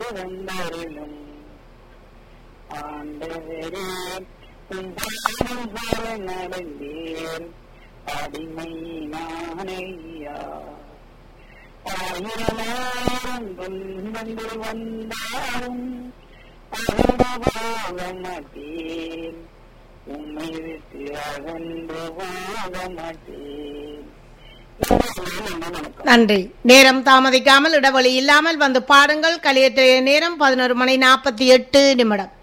வந்தருளும் ஆண்டவரே உம் பாதம் போல நடந்தேன் அடிமை நானையா ஆயிரமாயிரம் துன்பங்கள் வந்தாலும் அகன்றவாக மாட்டேன் உம்மை விட்டு அகன்று வாழ மாட்டேன் வணக்கம் நன்றி நேரம் தாமதிக்காமல் இடைவெளி இல்லாமல் வந்து பாடுங்கள் கலியத்திலே நேரம் பதினோரு மணி நாற்பத்தி எட்டு நிமிடம்